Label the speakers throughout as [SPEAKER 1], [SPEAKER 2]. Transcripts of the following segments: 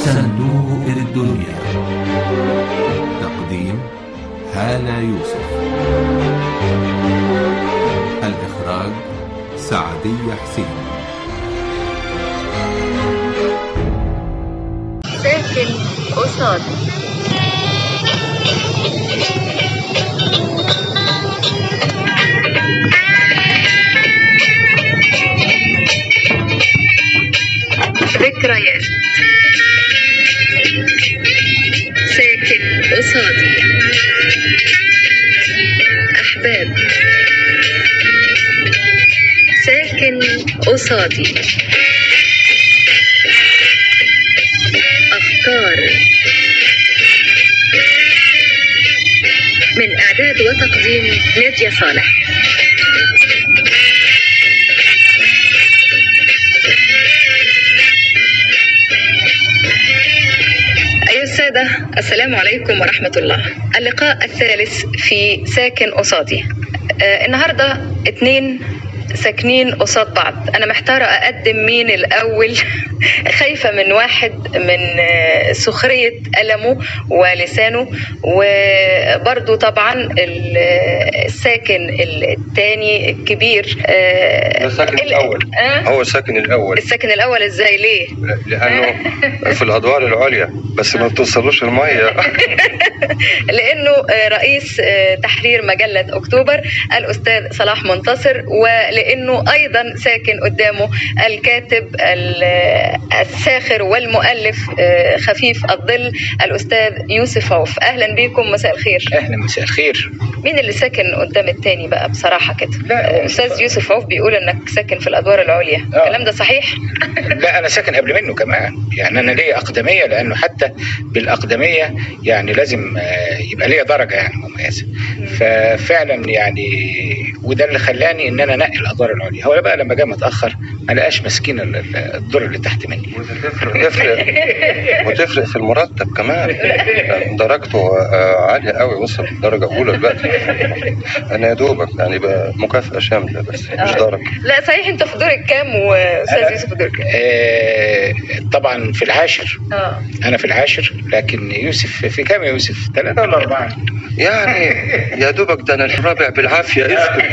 [SPEAKER 1] صندوق الدنيا تقديم هالة يوسف الإخراج سعدية حسين
[SPEAKER 2] ساكن قصادي ذكريات ساكن قصادي أحباب ساكن قصادي أفكار من إعداد وتقديم نادية صالح أيها السادة السلام عليكم ورحمة الله اللقاء الثالث في ساكن قصادي آه النهاردة اتنين ساكنين قصاد بعض انا محتاره اقدم مين الاول خايفه من واحد من آه، سخريه قلمه ولسانه وبرضو طبعا ال- آه، الساكن الثاني الكبير آه،
[SPEAKER 3] ده الساكن
[SPEAKER 2] ال-
[SPEAKER 3] الأول.
[SPEAKER 2] آه؟
[SPEAKER 3] هو الساكن الأول
[SPEAKER 2] الساكن الاول ازاي ليه
[SPEAKER 3] لأنه في الأدوار العليا بس ما بتوصلوش المية
[SPEAKER 2] لانه آه، رئيس آه، تحرير مجله اكتوبر الاستاذ صلاح منتصر ولانه ايضا ساكن قدامه الكاتب ال- آه، الساخر والمؤلف آه، خفيف الظل الاستاذ يوسف عوف اهلا بكم مساء الخير
[SPEAKER 4] اهلا مساء الخير
[SPEAKER 2] مين اللي ساكن قدام التاني بقى بصراحه كده
[SPEAKER 4] لا.
[SPEAKER 2] آه، استاذ يوسف عوف بيقول انك ساكن في الادوار العليا
[SPEAKER 4] آه.
[SPEAKER 2] الكلام ده صحيح
[SPEAKER 4] لا انا ساكن قبل منه كمان يعني انا ليا اقدميه لانه حتى بالاقدميه يعني لازم آه، يبقى ليا درجه يعني مميزه ففعلا يعني وده اللي خلاني ان انا انقي الادوار العليا هو بقى لما جاء متاخر ما لقاش مسكين ال- ال- الدور اللي تحت مني
[SPEAKER 3] وتفرق تفرق وتفرق في المرتب كمان درجته آه، عالية قوي وصل درجة أولى دلوقتي أنا يا دوبك يعني بقى مكافأة شاملة بس مش درجة
[SPEAKER 2] لا صحيح انت في دور الكام واستاذ
[SPEAKER 4] أنا-
[SPEAKER 2] يوسف في دور الكام
[SPEAKER 4] آه، طبعا في العاشر
[SPEAKER 2] اه
[SPEAKER 4] انا في العاشر لكن يوسف في كام يا يوسف ثلاثة ولا أربعة
[SPEAKER 3] يعني يا دوبك ده أنا الرابع بالعافية اسكت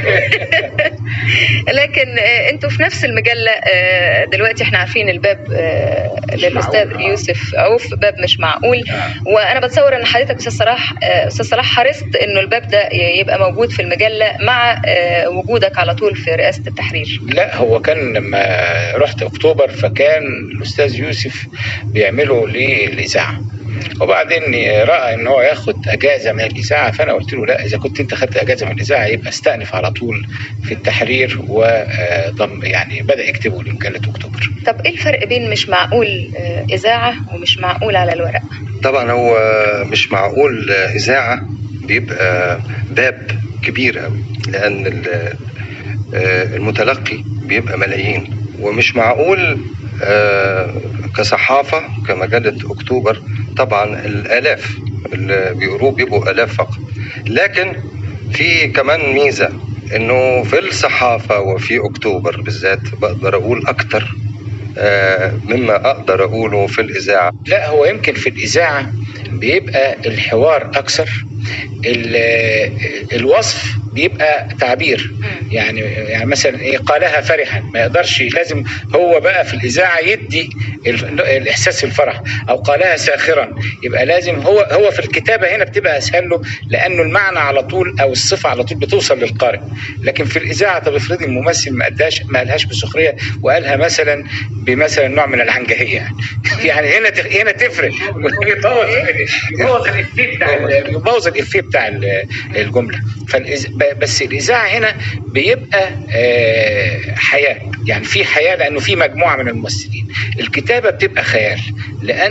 [SPEAKER 2] لكن آه، انتوا في نفس المجله آه، دلوقتي احنا عارفين الباب آه، للاستاذ
[SPEAKER 4] معقول.
[SPEAKER 2] يوسف عوف باب مش معقول وانا بتصور ان حضرتك استاذ صلاح آه، استاذ صلاح حرصت انه الباب ده ي- يبقى موجود في المجله مع آه، وجودك على طول في رئاسه التحرير
[SPEAKER 4] لا هو كان لما رحت اكتوبر فكان الاستاذ يوسف بيعمله للاذاعه وبعدين راى ان هو ياخد اجازه من الاذاعه فانا قلت له لا اذا كنت انت خدت اجازه من الاذاعه يبقى استأنف على طول في التحرير وضم يعني بدا يكتبه لمجله اكتوبر
[SPEAKER 2] طب ايه الفرق بين مش معقول آه، اذاعه ومش معقول على الورق
[SPEAKER 3] طبعا هو مش معقول إذاعة بيبقى باب كبير قوي لأن ال- آه، المتلقي بيبقى ملايين ومش معقول آه، كصحافة كمجلة أكتوبر طبعا الآلاف اللي بيقروه بيبقوا آلاف فقط لكن في كمان ميزة إنه في الصحافة وفي أكتوبر بالذات بقدر أقول أكتر آه، مما أقدر أقوله في الإذاعة
[SPEAKER 4] لا هو يمكن في الاذاعه بيبقى الحوار اكثر ال- الوصف بيبقى تعبير يعني يعني مثلا ايه قالها فرحا ما يقدرش لازم هو بقى في الاذاعه يدي ال- الاحساس الفرح او قالها ساخرا يبقى لازم هو هو في الكتابه هنا بتبقى اسهل له لانه المعنى على طول او الصفه على طول بتوصل للقارئ لكن في الاذاعه طب افرضي الممثل ما قالهاش ما قالهاش بسخريه وقالها مثلا بمثلا نوع من العنجهيه يعني يعني هنا تف- هنا تفرق يبوظ يبوظ الافيه بتاع ال- يبوظ الافيه بتاع ال- الجمله فالإز... ب- بس الاذاعه هنا بيبقى آه، حياه يعني في حياه لانه في مجموعه من الممثلين الكتابه بتبقى خيال لانه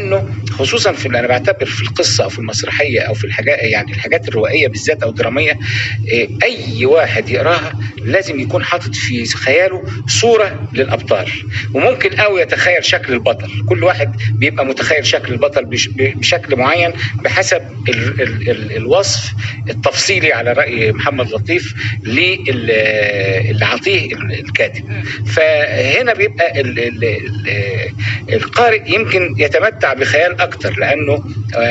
[SPEAKER 4] خصوصا في انا بعتبر في القصه او في المسرحيه او في الحاجات يعني الحاجات الروائيه بالذات او الدراميه إيه، اي واحد يقراها لازم يكون حاطط في خياله صوره للابطال وممكن قوي يتخيل شكل البطل كل واحد بيبقى متخيل شكل البطل بش- بشكل معين بحسب ال ال ال الوصف التفصيلي على راي محمد لطيف لل- اللي عطيه ال- الكاتب فهنا بيبقى ال ال ال القارئ يمكن يتمتع بخيال اكتر لانه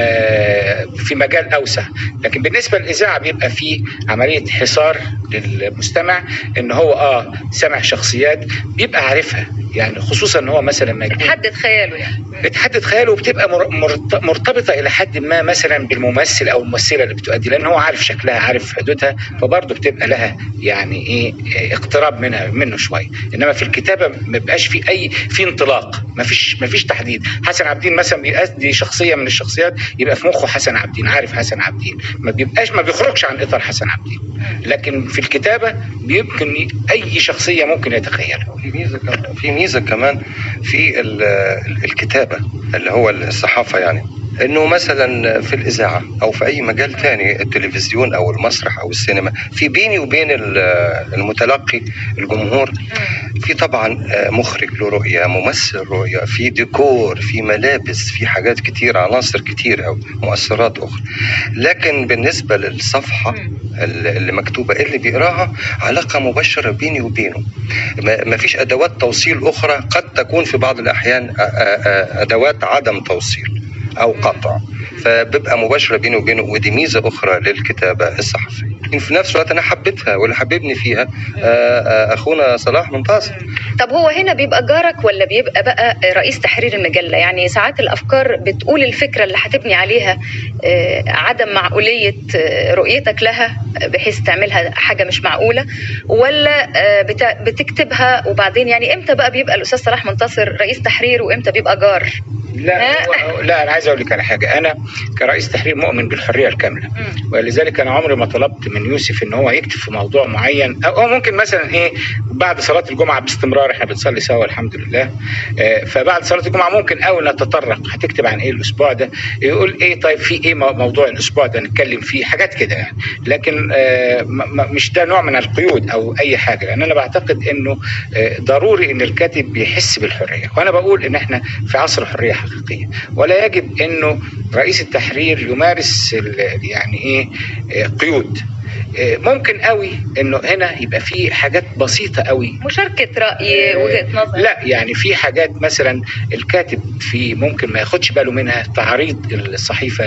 [SPEAKER 4] آه، في مجال اوسع لكن بالنسبه للاذاعه بيبقى في عمليه حصار للمستمع ان هو اه سمع شخصيات بيبقى عارفها يعني خصوصا ان هو مثلا ما يكون
[SPEAKER 2] بتحدد خياله يعني
[SPEAKER 4] بتحدد خياله وبتبقى مر- مرت- مرتبطه الى حد ما مثلا بالممثل او الممثله اللي بتؤدي لان هو عارف شكلها عارف حدودها فبرضه بتبقى لها يعني ايه إيه اقتراب منها منه شويه انما في الكتابه ما بيبقاش في اي في انطلاق ما فيش ما فيش تحديد حسن عابدين مثلا بيأدي شخصيه من الشخصيات يبقى في مخه حسن عابدين عارف حسن عابدين ما بيبقاش ما بيخرجش عن اطار حسن عابدين لكن في الكتابه بيمكن اي شخصيه ممكن يتخيلها
[SPEAKER 3] في ميزه كمان في ميزه كمان في ال- ال- الكتابه اللي هو الصحافه يعني انه مثلا في الاذاعه او في اي مجال تاني التلفزيون او المسرح او السينما في بيني وبين ال- المتلقي الجمهور في طبعا آه، مخرج له رؤيه ممثل رؤيه في ديكور في ملابس في حاجات كتير عناصر كتير او مؤثرات اخرى لكن بالنسبه للصفحه اللي اللي مكتوبه اللي بيقراها علاقه مباشره بيني وبينه ما ما فيش ادوات توصيل اخرى قد تكون في بعض الاحيان أ- أ- أ- ادوات عدم توصيل او قطع فبيبقى مباشره بيني وبينه ودي ميزه اخرى للكتابه الصحفيه لكن في نفس الوقت انا حبيتها واللي حببني فيها آه، آه، اخونا صلاح منتصر
[SPEAKER 2] طب هو هنا بيبقى جارك ولا بيبقى بقى رئيس تحرير المجلة يعني ساعات الأفكار بتقول الفكرة اللي هتبني عليها آه، عدم معقولية آه، رؤيتك لها آه، بحيث تعملها حاجة مش معقولة ولا آه، بت- بتكتبها وبعدين يعني امتى بقى بيبقى الأستاذ صلاح منتصر رئيس تحرير وامتى بيبقى جار
[SPEAKER 4] لا هو- لا انا عايز اقول لك على حاجه انا كرئيس تحرير مؤمن بالحريه الكامله ولذلك انا عمري ما طلبت من يوسف ان هو يكتب في موضوع معين او هو ممكن مثلا ايه بعد صلاه الجمعه باستمرار احنا بنصلي سوا الحمد لله آه، فبعد صلاه الجمعه ممكن قوي نتطرق هتكتب عن ايه الاسبوع ده يقول ايه طيب في ايه مو- موضوع الاسبوع ده نتكلم فيه حاجات كده يعني لكن آه، م- م- مش ده نوع من القيود او اي حاجه لان انا بعتقد انه آه، ضروري ان الكاتب بيحس بالحريه وانا بقول ان احنا في عصر حريه حقيقيه ولا يجب انه رئيس التحرير يمارس ال- يعني ايه آه، قيود آه، ممكن قوي انه هنا يبقى في حاجات بسيطه قوي
[SPEAKER 2] مشاركة رأي وجهة نظر
[SPEAKER 4] لا يعني في حاجات مثلا الكاتب في ممكن ما ياخدش باله منها تعريض الصحيفه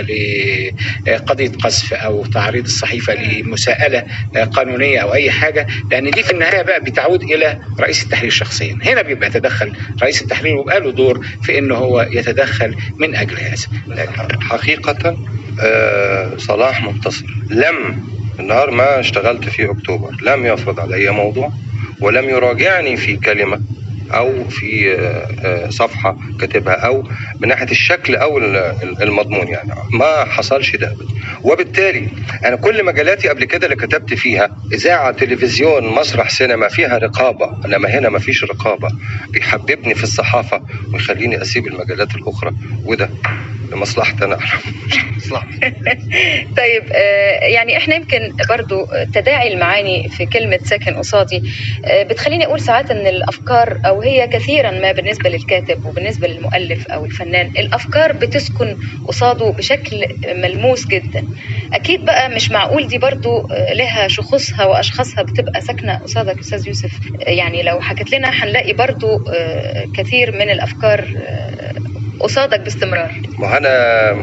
[SPEAKER 4] لقضيه قذف او تعريض الصحيفه لمساءله قانونيه او اي حاجه لان دي في النهايه بقى بتعود الى رئيس التحرير شخصيا هنا بيبقى يتدخل رئيس التحرير ويبقى له دور في انه هو يتدخل من اجل هذا لكن
[SPEAKER 3] حقيقة آه، صلاح منتصر لم النهار ما اشتغلت في أكتوبر لم يفرض علي موضوع ولم يراجعني في كلمة أو في آه، آه، صفحة كاتبها أو من ناحية الشكل أو ال- ال- المضمون يعني ما حصلش ده أبدا وبالتالي أنا كل مجالاتي قبل كده اللي كتبت فيها إذاعة تلفزيون مسرح سينما فيها رقابة إنما هنا ما فيش رقابة بيحببني في الصحافة ويخليني أسيب المجالات الأخرى وده لمصلحتي أنا مش لمصلحتي
[SPEAKER 2] طيب آه، يعني احنا يمكن برضو تداعي المعاني في كلمة ساكن قصادي آه، بتخليني اقول ساعات ان الافكار او هي كثيرا ما بالنسبة للكاتب وبالنسبة للمؤلف او الفنان الافكار بتسكن قصاده بشكل ملموس جدا اكيد بقى مش معقول دي برضو آه، لها شخوصها واشخاصها بتبقى ساكنة قصادك استاذ يوسف آه، يعني لو حكيت لنا هنلاقي برضو آه، كثير من الافكار آه، قصادك باستمرار
[SPEAKER 3] ما انا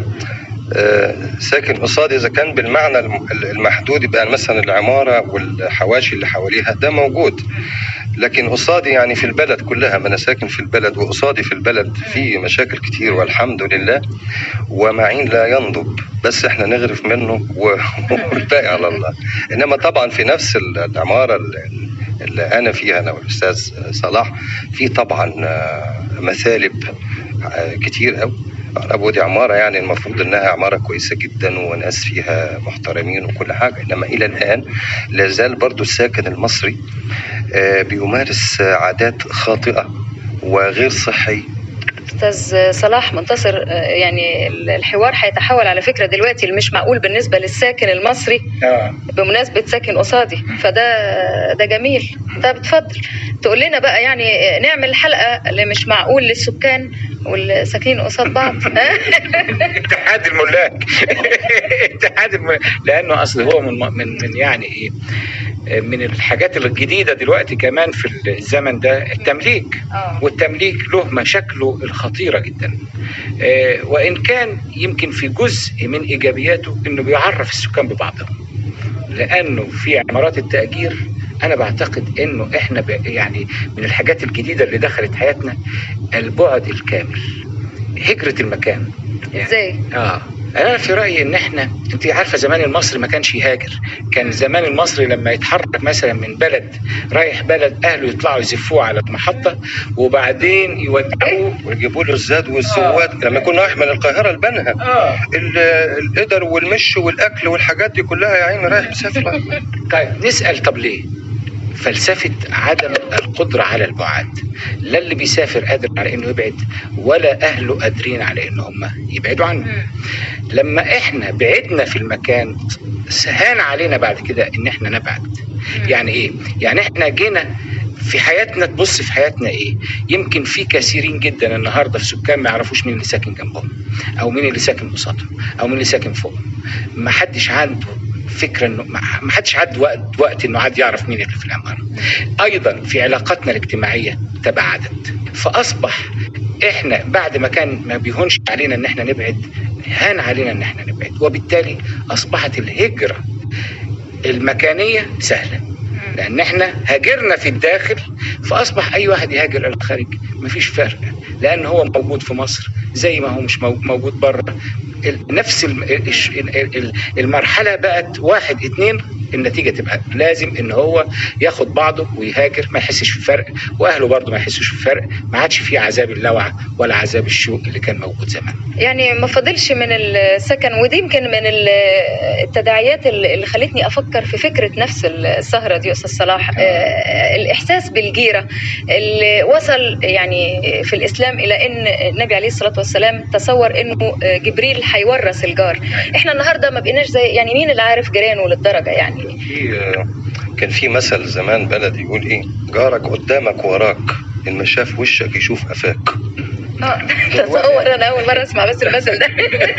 [SPEAKER 3] آه، ساكن قصادي اذا كان بالمعنى الم- المحدود يبقى مثلا العماره والحواشي اللي حواليها ده موجود لكن قصادي يعني في البلد كلها ما انا ساكن في البلد وقصادي في البلد في مشاكل كتير والحمد لله ومعين لا ينضب بس احنا نغرف منه و- والباقي على الله انما طبعا في نفس ال- العماره ال- اللي انا فيها انا والاستاذ صلاح في طبعا آه، مثالب آه، كتير قوي ابو دي عماره يعني المفروض انها عماره كويسه جدا وناس فيها محترمين وكل حاجه انما الى الان لا زال برضو الساكن المصري آه، بيمارس آه، عادات خاطئه وغير صحيه
[SPEAKER 2] استاذ صلاح منتصر آه، يعني الحوار هيتحول على فكره دلوقتي اللي مش معقول بالنسبه للساكن المصري
[SPEAKER 4] اه
[SPEAKER 2] بمناسبه ساكن قصادي فده ده جميل طب اتفضل تقول لنا بقى يعني نعمل حلقه اللي مش معقول للسكان والساكنين قصاد بعض
[SPEAKER 4] اتحاد الملاك اتحاد الملاك لانه اصل هو من من من يعني ايه من الحاجات الجديده دلوقتي كمان في الزمن ده التمليك
[SPEAKER 2] آه.
[SPEAKER 4] والتمليك له مشاكله الخطيره جدا آه، وان كان يمكن في جزء من ايجابياته انه بيعرف السكان ببعضهم لانه في عمارات التاجير انا بعتقد انه احنا ب- يعني من الحاجات الجديده اللي دخلت حياتنا البعد الكامل هجره المكان
[SPEAKER 2] ازاي
[SPEAKER 4] اه انا في رايي ان احنا انت عارفه زمان المصري ما كانش يهاجر كان زمان المصري لما يتحرك مثلا من بلد رايح بلد اهله يطلعوا يزفوه على المحطه وبعدين يودعوه
[SPEAKER 3] ويجيبوا له الزاد والزواد لما يكون رايح من القاهره لبنها
[SPEAKER 4] اه
[SPEAKER 3] ال- القدر والمش والاكل والحاجات دي كلها يا عيني رايح مسافر
[SPEAKER 4] طيب نسال طب ليه فلسفة عدم القدرة على البعاد لا اللي بيسافر قادر على انه يبعد ولا اهله قادرين على ان هم يبعدوا عنه لما احنا بعدنا في المكان سهان علينا بعد كده ان احنا نبعد يعني ايه يعني احنا جينا في حياتنا تبص في حياتنا ايه يمكن في كثيرين جدا النهارده في سكان ما يعرفوش مين اللي ساكن جنبهم او مين اللي ساكن قصادهم او مين اللي ساكن فوقهم ما حدش عنده فكره انه ما ما حدش عد وقت وقت انه عاد يعرف مين اللي في العماره ايضا في علاقاتنا الاجتماعيه تباعدت فاصبح احنا بعد ما كان ما بيهونش علينا ان احنا نبعد هان علينا ان احنا نبعد وبالتالي اصبحت الهجره المكانيه سهله لان احنا هاجرنا في الداخل فاصبح اي واحد يهاجر الى الخارج مفيش فرق لان هو موجود في مصر زي ما هو مش مو- موجود بره ال- نفس الم- الش- ال- ال- المرحله بقت واحد اتنين النتيجه تبقى لازم ان هو ياخد بعضه ويهاجر ما يحسش في فرق واهله برضه ما يحسوش في فرق ما عادش فيه عذاب اللوعه ولا عذاب الشوق اللي كان موجود زمان
[SPEAKER 2] يعني ما فاضلش من السكن ودي يمكن من ال- التداعيات اللي اللي خلتني افكر في فكره نفس السهره دي يا استاذ صلاح آه، الاحساس بالجيره اللي وصل يعني في الاسلام الى ان النبي عليه الصلاه والسلام تصور انه جبريل هيورث الجار احنا النهارده ما بقيناش زي يعني مين اللي عارف جيرانه للدرجه يعني
[SPEAKER 3] في آه، كان في مثل زمان بلدي يقول ايه جارك قدامك وراك ان ما شاف وشك يشوف قفاك
[SPEAKER 2] اه تصور انا اول مره اسمع بس المثل ده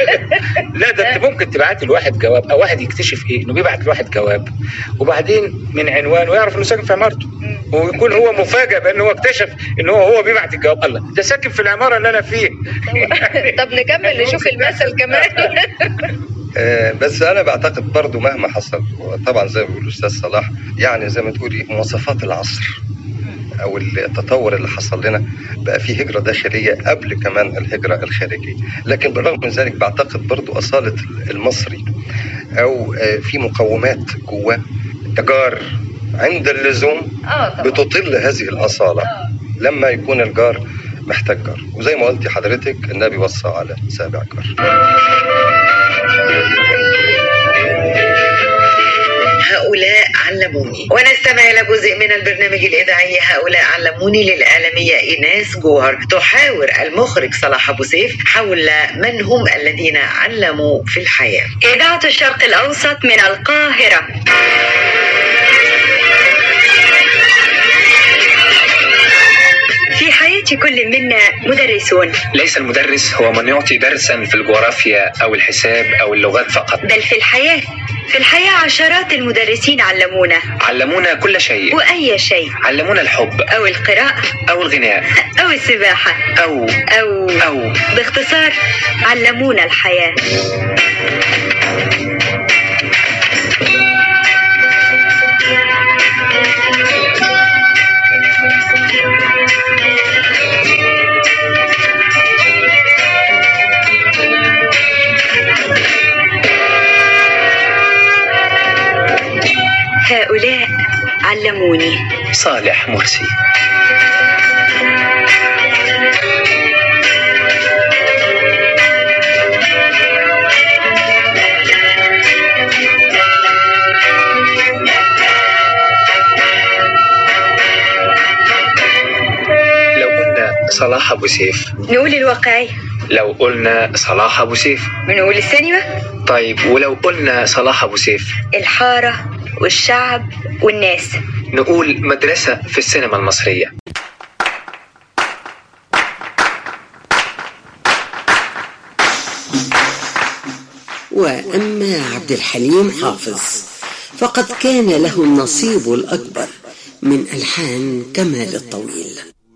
[SPEAKER 4] لا ده انت ممكن تبعت لواحد جواب او واحد يكتشف ايه انه بيبعت لواحد جواب وبعدين من عنوانه يعرف انه ساكن في عمارته ويكون هو مفاجئ بان هو اكتشف ان هو هو بيبعت الجواب الله ده ساكن في العماره اللي انا فيها
[SPEAKER 2] طب نكمل نشوف المثل كمان
[SPEAKER 3] آه، بس انا بعتقد برضو مهما حصل طبعا زي ما بيقول الاستاذ صلاح يعني زي ما تقولي مواصفات العصر او التطور اللي حصل لنا بقى في هجره داخليه قبل كمان الهجره الخارجيه لكن بالرغم من ذلك بعتقد برضو اصاله المصري او آه، في مقومات جواه جار عند اللزوم
[SPEAKER 2] اه طبعا
[SPEAKER 3] بتطل هذه الاصاله لما يكون الجار محتاج جار وزي ما قلتي حضرتك النبي وصى على سابع جار
[SPEAKER 5] هؤلاء علموني ونستمع إلى جزء من البرنامج الإذاعي هؤلاء علموني للإعلامية إيناس جوهر تحاور المخرج صلاح أبو سيف حول من هم الذين علموا في الحياة
[SPEAKER 6] إذاعة الشرق الأوسط من القاهرة في حياة كل منا مدرسون
[SPEAKER 7] ليس المدرس هو من يعطي درسا في الجغرافيا او الحساب او اللغات فقط
[SPEAKER 6] بل في الحياة في الحياة عشرات المدرسين علمونا
[SPEAKER 7] علمونا كل شيء
[SPEAKER 6] وأي شيء
[SPEAKER 7] علمونا الحب
[SPEAKER 6] أو القراءة
[SPEAKER 7] او الغناء
[SPEAKER 6] أو السباحة
[SPEAKER 7] او
[SPEAKER 6] أو
[SPEAKER 7] او
[SPEAKER 6] باختصار علمونا الحياة هؤلاء علموني
[SPEAKER 7] صالح مرسي لو قلنا صلاح صلاح أبو سيف
[SPEAKER 6] نقول الواقعية
[SPEAKER 7] لو قلنا صلاح أبو سيف
[SPEAKER 6] بنقول السينما
[SPEAKER 7] طيب ولو قلنا صلاح أبو سيف
[SPEAKER 6] الحارة والشعب والناس
[SPEAKER 7] نقول مدرسة في السينما المصرية
[SPEAKER 8] وأما عبد الحليم حافظ فقد كان له النصيب الأكبر من ألحان كمال الطويل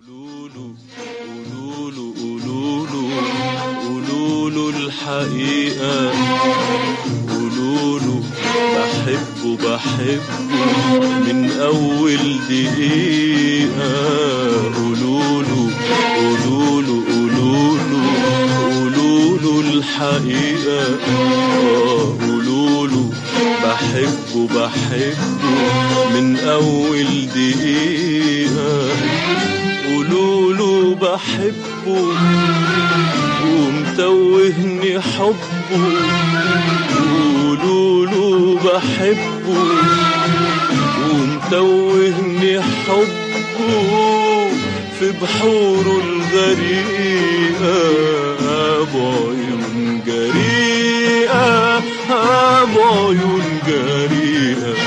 [SPEAKER 9] قولوا له الحقيقة قولوا له بحبه بحبه من أول دقيقة قولوا له قولوا له قولوا له قولوا له الحقيقة آه، قولوا له بحبه بحبه من أول دقيقة قولوا له بحبه ومتوهني حبه قولوا له بحبه ومتوهني حبه في بحوره الغريقة بعيون جريئة بعيون جريئة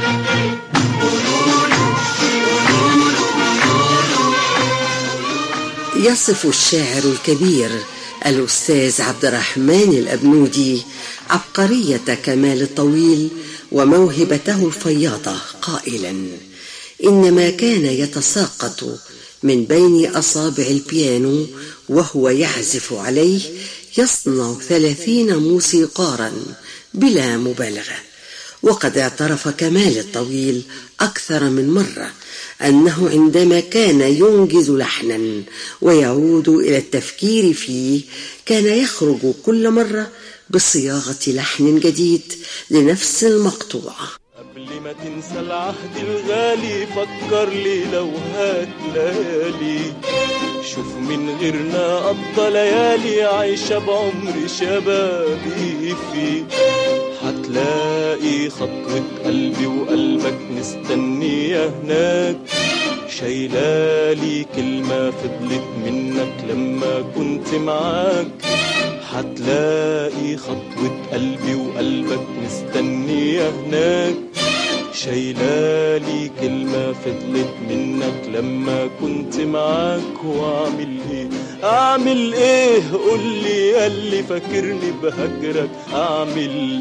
[SPEAKER 8] يصف الشاعر الكبير الأستاذ عبد الرحمن الأبنودي عبقرية كمال الطويل وموهبته الفياضة قائلا إنما كان يتساقط من بين أصابع البيانو وهو يعزف عليه يصنع ثلاثين موسيقارا بلا مبالغة وقد اعترف كمال الطويل أكثر من مرة أنه عندما كان ينجز لحنا ويعود إلى التفكير فيه كان يخرج كل مرة بصياغة لحن جديد لنفس المقطوعة
[SPEAKER 9] قبل ما تنسى العهد الغالي فكر لي لو هات ليالي شوف من غيرنا قضى ليالي عايشة بعمر شبابي فيه هتلاقي خطوة قلبي وقلبك مستنية هناك شايلالي كلمة فضلت منك لما كنت معاك هتلاقي خطوة قلبي وقلبك مستنية هناك شايلالي كلمة فضلت منك لما كنت معاك واعمل ايه اعمل ايه قولي ياللي فاكرني بهجرك اعمل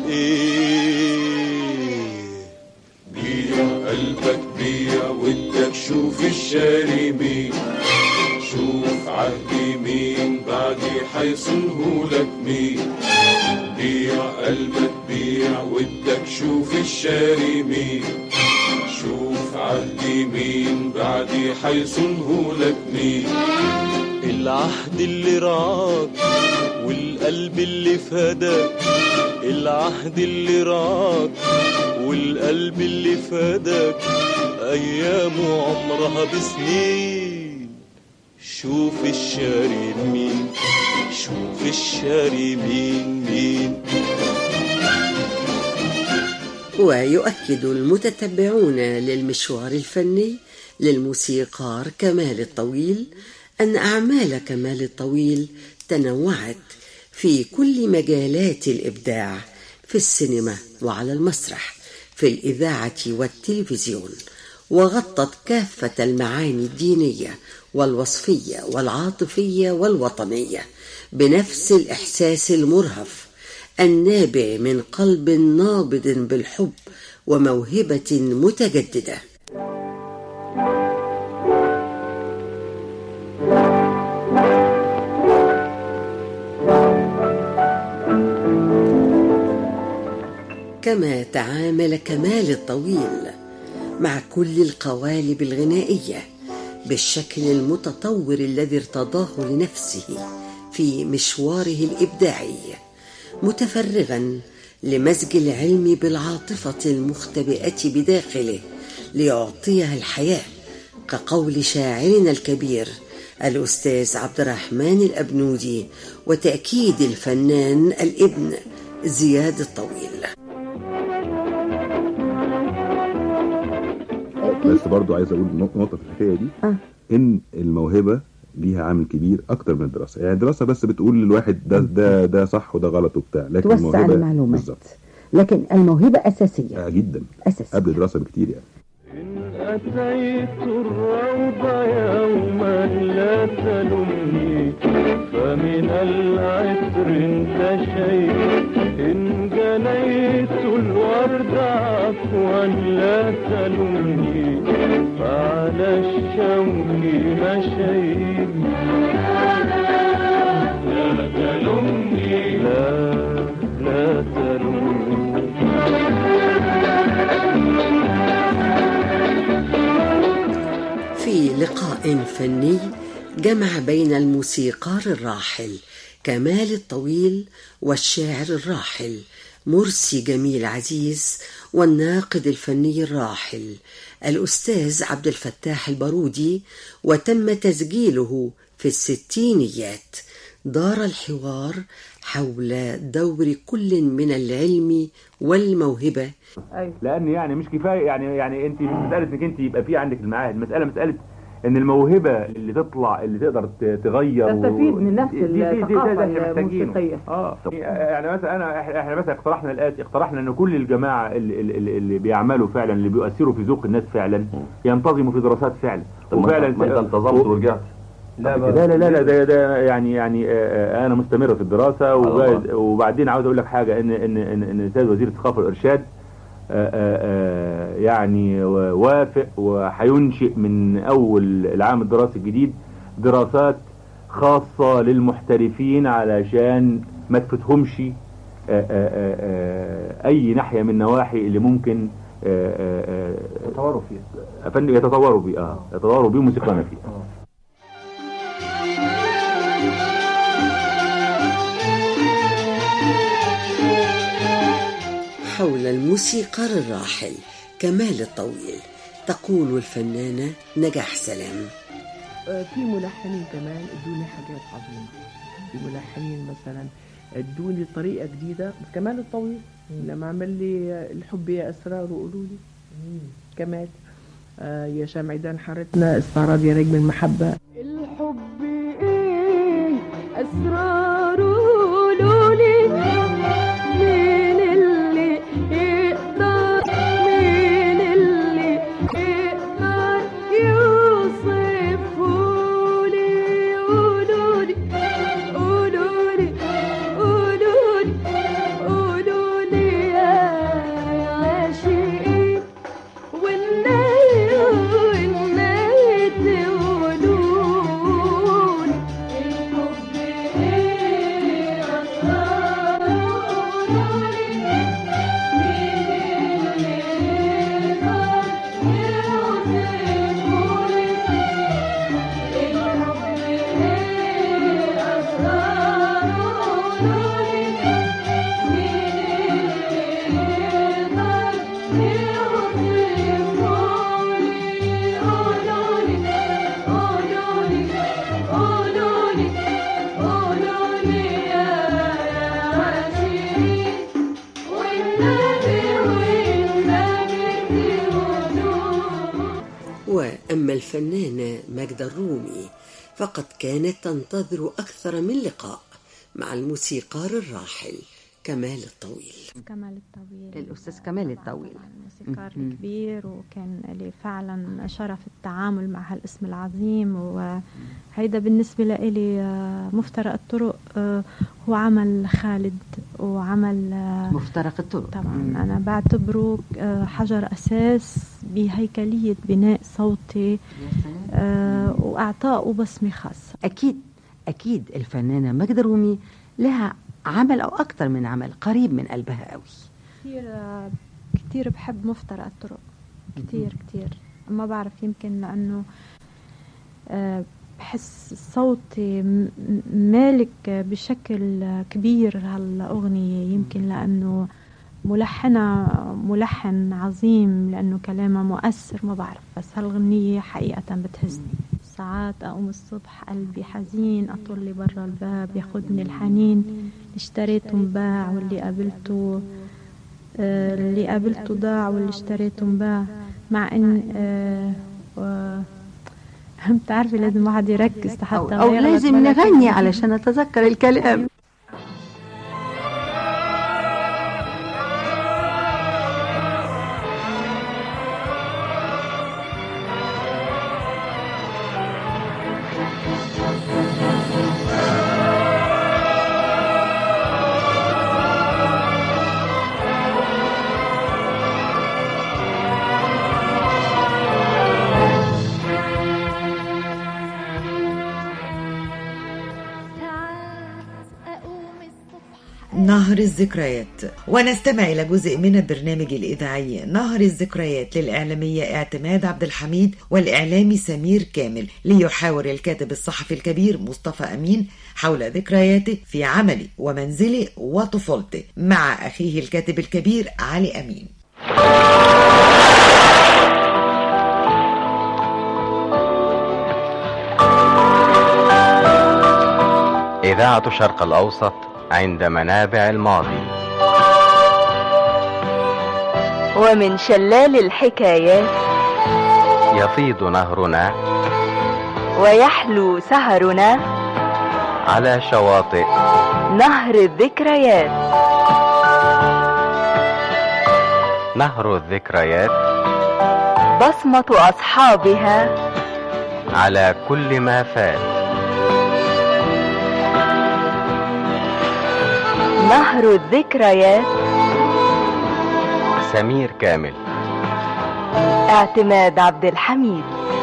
[SPEAKER 9] ايه
[SPEAKER 10] بيع قلبك بيع ودك شوف الشاري مين شوف عهدي مين بعدي حيصنهولك مين بيع قلبك بيع ودك شوف الشاري مين شوف عهدي مين بعدي حيصنهولك مين
[SPEAKER 9] العهد اللي رعاك والقلب اللي فداك العهد اللي رعاك والقلب اللي فداك أيامه عمرها بسنين شوف الشاري مين شوف الشاري مين مين
[SPEAKER 8] ويؤكد المتتبعون للمشوار الفني للموسيقار كمال الطويل أن أعمال كمال الطويل تنوعت في كل مجالات الإبداع في السينما وعلى المسرح في الإذاعة والتلفزيون وغطت كافة المعاني الدينية والوصفية والعاطفية والوطنية بنفس الإحساس المرهف النابع من قلب نابض بالحب وموهبة متجددة كما تعامل كمال الطويل مع كل القوالب الغنائية بالشكل المتطور الذي ارتضاه لنفسه في مشواره الإبداعي متفرغا لمزج العلم بالعاطفة المختبئة بداخله ليعطيها الحياة كقول شاعرنا الكبير الأستاذ عبد الرحمن الأبنودي وتأكيد الفنان الابن زياد الطويل
[SPEAKER 11] بس برضو عايز اقول نق- نقطه في الحكايه دي ان الموهبه ليها عامل كبير اكتر من الدراسه يعني الدراسه بس بتقول للواحد ده ده ده صح وده غلط وبتاع لكن
[SPEAKER 12] توسع
[SPEAKER 11] الموهبة-
[SPEAKER 12] المعلومات
[SPEAKER 11] بالظبط
[SPEAKER 12] لكن الموهبة أساسية
[SPEAKER 11] آه جدا
[SPEAKER 12] أساسية
[SPEAKER 11] قبل الدراسه بكتير يعني
[SPEAKER 9] أتيت الروض يوما لا تلمني فمن العطر انتشيت إن جنيت الورد عفوا لا تلمني فعلى الشوك مشيت لا تلمني لا لا تلمني
[SPEAKER 8] في لقاء فني جمع بين الموسيقار الراحل كمال الطويل والشاعر الراحل مرسي جميل عزيز والناقد الفني الراحل الأستاذ عبد الفتاح البارودي وتم تسجيله في الستينيات دار الحوار حول دور كل من العلم والموهبة
[SPEAKER 13] لان يعني مش كفايه يعني يعني انت مش مساله انك انت يبقى في عندك المعاهد المساله مساله ان الموهبه اللي تطلع اللي تقدر ت- تغير و-
[SPEAKER 14] تستفيد من نفس
[SPEAKER 13] دي- دي- دي- ده- ده
[SPEAKER 14] الثقافة
[SPEAKER 13] احنا محتاجينه.
[SPEAKER 14] الموسيقية.
[SPEAKER 13] اه يعني مثلا انا إحنا- احنا مثلا اقترحنا الاتي اقترحنا ان كل الجماعه اللي, اللي, اللي بيعملوا فعلا اللي بيؤثروا في ذوق الناس فعلا ينتظموا في دراسات فعلا
[SPEAKER 15] طب ما أنت- ما أنت انتظمت ورجعت.
[SPEAKER 13] لا لا لا لا, لا ده, ده يعني يعني آه، آه، انا مستمر في الدراسه وبعد- وبعدين عاوز اقول لك حاجه ان ان ان, إن السيد وزير الثقافه والارشاد آه، آه، آه، يعني وافق وهينشئ من اول العام الدراسي الجديد دراسات خاصه للمحترفين علشان ما تفتهمش آه، آه، آه، آه، اي ناحيه من النواحي اللي ممكن يتطوروا فيها يتطوروا بيه اه يتطوروا بيه موسيقانا فيها
[SPEAKER 8] حول الموسيقار الراحل كمال الطويل تقول الفنانة نجاح سلام
[SPEAKER 16] آه، في ملحنين كمان ادوني حاجات عظيمة في ملحنين مثلا ادوني طريقة جديدة كمال الطويل لما عمل لي آه، الحب يا أسرار وقولوا لي كمال آه يا شمعدان حارتنا استعراض يا نجم المحبة
[SPEAKER 17] الحب ايه اسرار قولولي مين اللي يقدر مين اللي يقدر يوصفهولي قولولي قولولي قولولي قولولي يا عاشقين والناي والناي تقولون الحب ايه
[SPEAKER 8] وأما الفنانة ماجدة الرومي فقد كانت تنتظر أكثر من لقاء مع الموسيقار الراحل كمال الطويل
[SPEAKER 18] كمال الطويل
[SPEAKER 12] الأستاذ كمال الطويل
[SPEAKER 18] موسيقار
[SPEAKER 12] مهم.
[SPEAKER 18] كبير وكان لي فعلا شرف التعامل مع هالاسم العظيم وهيدا بالنسبة لي مفترق الطرق آه، هو عمل خالد وعمل آه،
[SPEAKER 12] مفترق الطرق
[SPEAKER 18] طبعا أنا بعتبره آه، حجر أساس بهيكلية بناء صوتي آه، وإعطائه بصمة خاصة
[SPEAKER 12] أكيد أكيد الفنانة ماجدة رومي لها عمل أو أكثر من عمل قريب من قلبها قوي
[SPEAKER 18] كتير آه، كتير بحب مفترق الطرق كتير كتير ما بعرف يمكن لأنه آه، بحس صوتي م- م- مالك بشكل كبير هالأغنية يمكن لأنه ملحنة ملحن عظيم لأنه كلامها مؤثر ما بعرف بس هالغنية حقيقة بتهزني ساعات أقوم الصبح قلبي حزين أطل لي برا الباب ياخدني الحنين اللي اشتريته انباع واللي قابلته آه، اللي قابلته ضاع واللي اشتريته انباع مع ان آه، و- انت عارفه لازم واحد يركز حتى
[SPEAKER 12] أو,
[SPEAKER 18] ما
[SPEAKER 12] أو
[SPEAKER 18] يغلط
[SPEAKER 12] لازم
[SPEAKER 18] ولا
[SPEAKER 12] نغني
[SPEAKER 18] كلمة.
[SPEAKER 12] علشان أتذكر الكلام
[SPEAKER 5] نهر الذكريات ونستمع إلى جزء من البرنامج الإذاعي نهر الذكريات للإعلامية اعتماد عبد الحميد والإعلامي سمير كامل ليحاور الكاتب الصحفي الكبير مصطفى أمين حول ذكرياته في عمله ومنزله وطفولته مع أخيه الكاتب الكبير علي أمين
[SPEAKER 14] إذاعة شرق الأوسط عند منابع الماضي
[SPEAKER 19] ومن شلال الحكايات
[SPEAKER 14] يفيض نهرنا
[SPEAKER 19] ويحلو سهرنا
[SPEAKER 14] على شواطئ
[SPEAKER 19] نهر الذكريات
[SPEAKER 14] نهر الذكريات
[SPEAKER 19] بصمة أصحابها
[SPEAKER 14] على كل ما فات
[SPEAKER 19] نهر الذكريات
[SPEAKER 14] سمير كامل
[SPEAKER 19] اعتماد عبد الحميد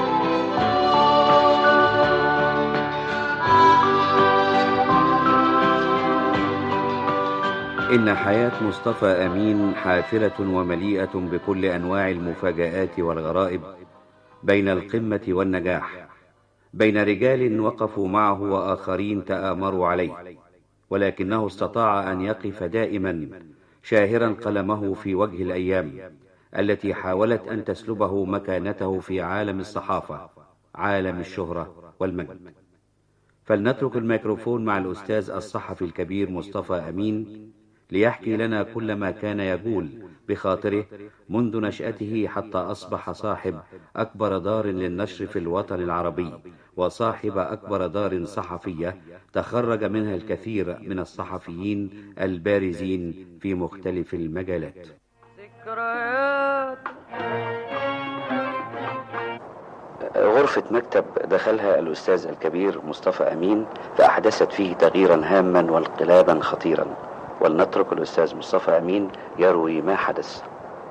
[SPEAKER 20] إن حياة مصطفى أمين حافلة ومليئة بكل أنواع المفاجآت والغرائب بين القمة والنجاح بين رجال وقفوا معه وآخرين تآمروا عليه ولكنه استطاع أن يقف دائما شاهرا قلمه في وجه الأيام التي حاولت أن تسلبه مكانته في عالم الصحافة عالم الشهرة والمجد فلنترك الميكروفون مع الأستاذ الصحفي الكبير مصطفى أمين ليحكي لنا كل ما كان يقول بخاطره منذ نشأته حتى أصبح صاحب أكبر دار للنشر في الوطن العربي وصاحب أكبر دار صحفية تخرج منها الكثير من الصحفيين البارزين في مختلف المجالات
[SPEAKER 21] غرفة مكتب دخلها الأستاذ الكبير مصطفى أمين فأحدثت فيه تغييرا هاما وانقلابا خطيرا ولنترك الأستاذ مصطفى أمين يروي ما حدث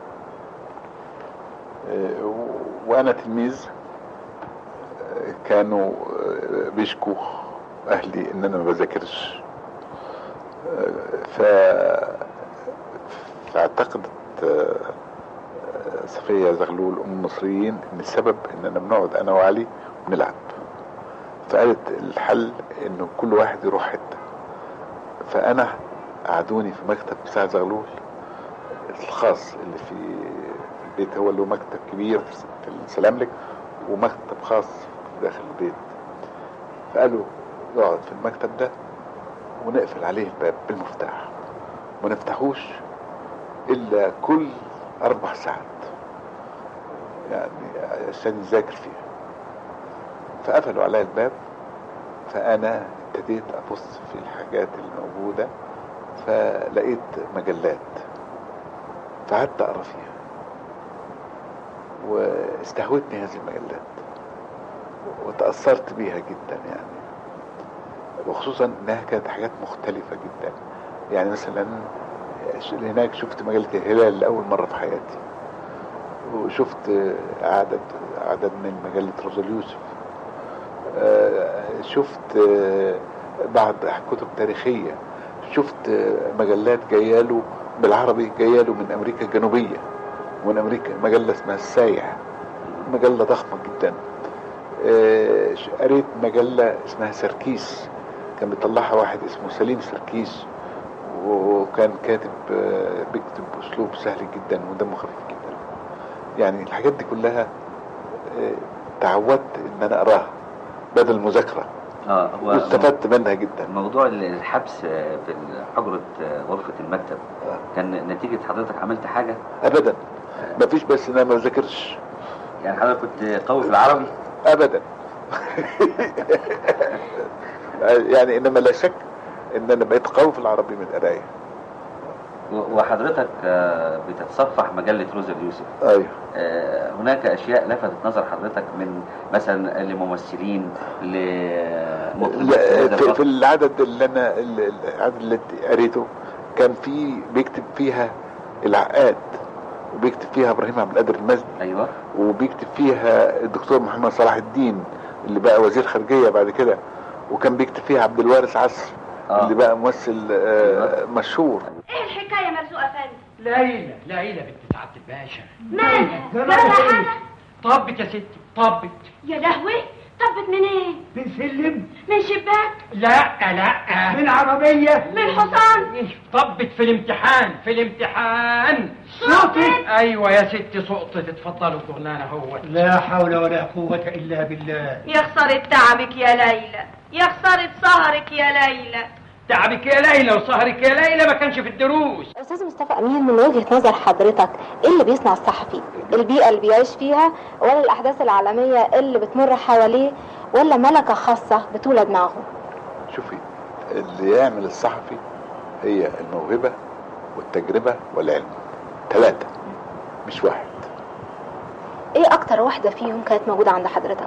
[SPEAKER 22] وانا تلميذ كانوا بيشكوا اهلي ان انا ما بذاكرش ف فاعتقدت صفية زغلول ام المصريين ان السبب ان انا بنقعد انا وعلي ونلعب فقالت الحل انه كل واحد يروح حته فانا قعدوني في مكتب بتاع زغلول الخاص اللي في البيت هو له مكتب كبير في السلاملك ومكتب خاص داخل البيت فقالوا نقعد في المكتب ده ونقفل عليه الباب بالمفتاح ما نفتحوش الا كل اربع ساعات يعني عشان نذاكر فيها فقفلوا عليا الباب فانا ابتديت ابص في الحاجات الموجوده فلقيت مجلات فقعدت اقرا فيها واستهوتني هذه المجلات وتأثرت بيها جدا يعني وخصوصا انها كانت حاجات مختلفة جدا يعني مثلا هناك شفت مجلة الهلال لأول مرة في حياتي وشفت عدد عدد من مجلة روزا اليوسف شفت بعض كتب تاريخية شفت مجلات جاياله بالعربي جاياله من أمريكا الجنوبية ومن أمريكا مجلة اسمها السايح مجلة ضخمة جدا قريت مجلة اسمها سركيس كان بيطلعها واحد اسمه سليم سركيس وكان كاتب بيكتب بأسلوب سهل جدا ودمه خفيف جدا يعني الحاجات دي كلها تعودت ان انا اقراها بدل المذاكره
[SPEAKER 21] اه هو
[SPEAKER 22] واستفدت منها جدا
[SPEAKER 21] موضوع الحبس في حجرة غرفة المكتب كان نتيجة حضرتك عملت حاجة
[SPEAKER 22] ابدا مفيش بس ان انا ما بذاكرش
[SPEAKER 21] يعني حضرتك كنت قوي في العربي
[SPEAKER 22] ابدا يعني انما لا شك ان انا بقيت قوي في العربي من القرايه
[SPEAKER 21] و- وحضرتك آه، بتتصفح مجلة روزا اليوسف
[SPEAKER 22] ايوه
[SPEAKER 21] آه، هناك أشياء لفتت نظر حضرتك من مثلا لممثلين لمطربين
[SPEAKER 22] لا،
[SPEAKER 21] هذا
[SPEAKER 22] في,
[SPEAKER 21] الوقت؟
[SPEAKER 22] في العدد اللي انا ال- العدد اللي قريته كان في بيكتب فيها العقاد وبيكتب فيها ابراهيم عبد القادر المزني
[SPEAKER 21] ايوه
[SPEAKER 22] وبيكتب فيها الدكتور محمد صلاح الدين اللي بقى وزير خارجيه بعد كده وكان بيكتب فيها عبد الوارث عصر
[SPEAKER 21] آه.
[SPEAKER 22] اللي بقى ممثل آه مشهور
[SPEAKER 17] ايه الحكايه مرزوقه فندم
[SPEAKER 1] ليلى ليلى بنت سعادة الباشا
[SPEAKER 17] مالها
[SPEAKER 1] جرى
[SPEAKER 17] جرى
[SPEAKER 1] إيه؟
[SPEAKER 17] حاجه
[SPEAKER 1] طبت يا ستي طبت
[SPEAKER 17] يا لهوي طبت منين
[SPEAKER 1] من سلم
[SPEAKER 17] من شباك
[SPEAKER 1] لا لا من عربية
[SPEAKER 17] من حصان
[SPEAKER 1] طبت في الامتحان في الامتحان
[SPEAKER 17] سقطت؟
[SPEAKER 1] ايوه يا ستي سقطت اتفضلوا الجرنانة هو لا حول ولا قوة الا بالله
[SPEAKER 17] يا خسارة تعبك يا ليلى يا خسارة سهرك يا ليلى
[SPEAKER 1] تعبك يا ليلى وسهرك يا ليلى ما كانش في الدروس
[SPEAKER 4] استاذ مصطفى امين من وجهه نظر حضرتك ايه اللي بيصنع الصحفي البيئه اللي بيعيش فيها ولا الاحداث العالميه اللي بتمر حواليه ولا ملكه خاصه بتولد معه
[SPEAKER 22] شوفي اللي يعمل الصحفي هي الموهبه والتجربه والعلم ثلاثه مش واحد
[SPEAKER 4] ايه اكتر واحده فيهم كانت موجوده عند حضرتك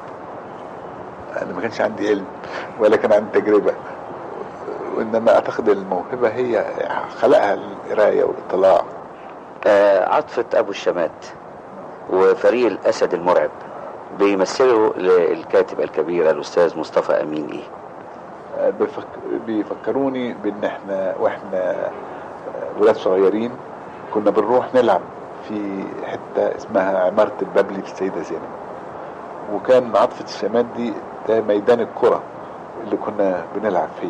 [SPEAKER 22] انا ما كانش عندي علم ولا كان عندي تجربه وانما اعتقد الموهبه هي خلقها القرايه والاطلاع
[SPEAKER 21] آه، عاطفة أبو الشمات وفريق الأسد المرعب بيمثلوا الكاتب الكبير الأستاذ مصطفى أمين إيه؟
[SPEAKER 22] آه، بيفك... بيفكروني بان احنا واحنا آه، ولاد صغيرين كنا بنروح نلعب في حته اسمها عماره البابلي في السيده زينب وكان عاطفه الشمات دي ده ميدان الكره اللي كنا بنلعب فيه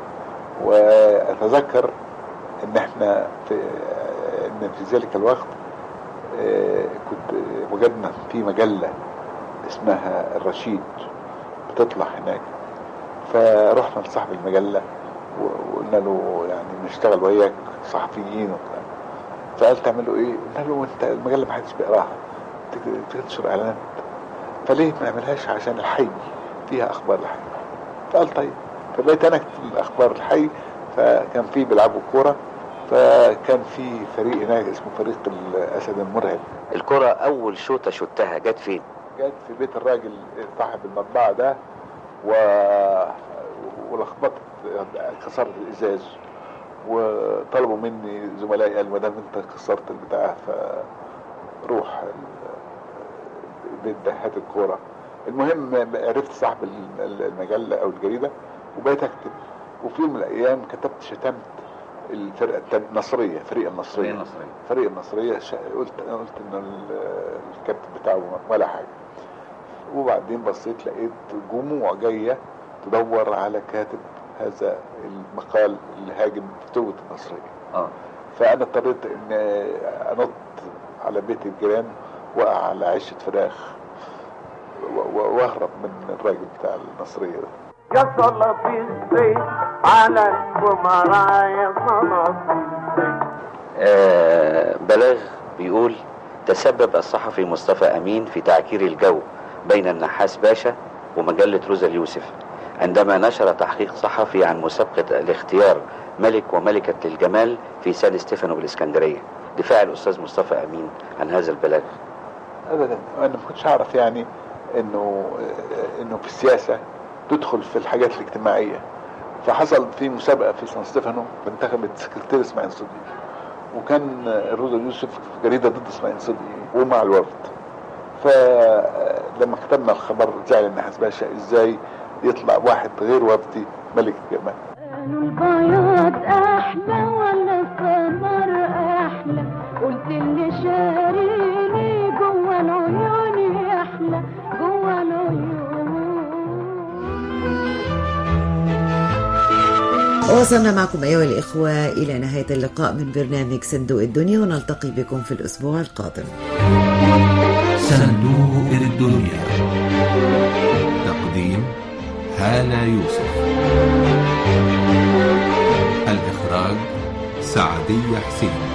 [SPEAKER 22] واتذكر ان احنا في ان في ذلك الوقت آه، كنت وجدنا في مجله اسمها الرشيد بتطلع هناك فرحنا لصاحب المجله و- وقلنا له يعني نشتغل وياك صحفيين وبتاع فقال تعملوا ايه؟ قلنا له انت المجله ما حدش بيقراها تك- تنشر اعلانات فليه ما نعملهاش عشان الحي فيها اخبار الحي فقال طيب فبقيت انا اكتب الاخبار الحي فكان في بيلعبوا كوره فكان في فريق هناك اسمه فريق الاسد المرعب
[SPEAKER 21] الكرة أول شوطة شوتها جت فين؟
[SPEAKER 22] جت في بيت الراجل صاحب المطبعة ده و... ولخبطت كسرت الإزاز وطلبوا مني زملائي قال ما دام انت كسرت البتاع فروح ال- بيت دهات الكورة المهم عرفت صاحب ال- المجلة أو الجريدة وبقيت أكتب وفي يوم من الأيام كتبت شتمت الفرقة التانية- النصرية فريق النصرية
[SPEAKER 21] فريق النصرية.
[SPEAKER 22] فريق النصرية ش- قلت قلت إن ال- الكابتن بتاعه ولا حاجة وبعدين بصيت لقيت جموع جاية تدور على كاتب هذا المقال اللي هاجم فتوة النصرية
[SPEAKER 21] اه
[SPEAKER 22] فأنا اضطريت إن أنط على بيت الجيران وأقع على عشة فراخ و- و- وأهرب من الراجل بتاع النصرية ده
[SPEAKER 23] يصل في الزيت على الكمرايا صلاة
[SPEAKER 21] آه، بلاغ بيقول تسبب الصحفي مصطفى أمين في تعكير الجو بين النحاس باشا ومجلة روزا اليوسف عندما نشر تحقيق صحفي عن مسابقة الاختيار ملك وملكة للجمال في سان ستيفانو بالإسكندرية دفاع الأستاذ مصطفى أمين عن هذا البلاغ
[SPEAKER 22] ابدا انا ما كنتش اعرف يعني انه انه في السياسه تدخل في الحاجات الاجتماعيه فحصل في مسابقه في سان ستيفانو فانتخبت سكرتير اسماعيل صدقي وكان الروزا يوسف في جريده ضد اسماعيل صدقي ومع الوفد فلما كتبنا الخبر زعل النحاس باشا ازاي يطلع واحد غير وفدي ملك الجمال
[SPEAKER 17] البياض احلى ولا السمر احلى قلت اللي شاريني جوا العيون احلى جوا العيون
[SPEAKER 24] وصلنا معكم أيها الإخوة إلى نهاية اللقاء من برنامج صندوق الدنيا ونلتقي بكم في الأسبوع القادم
[SPEAKER 25] صندوق الدنيا تقديم هالة يوسف الإخراج سعدية حسين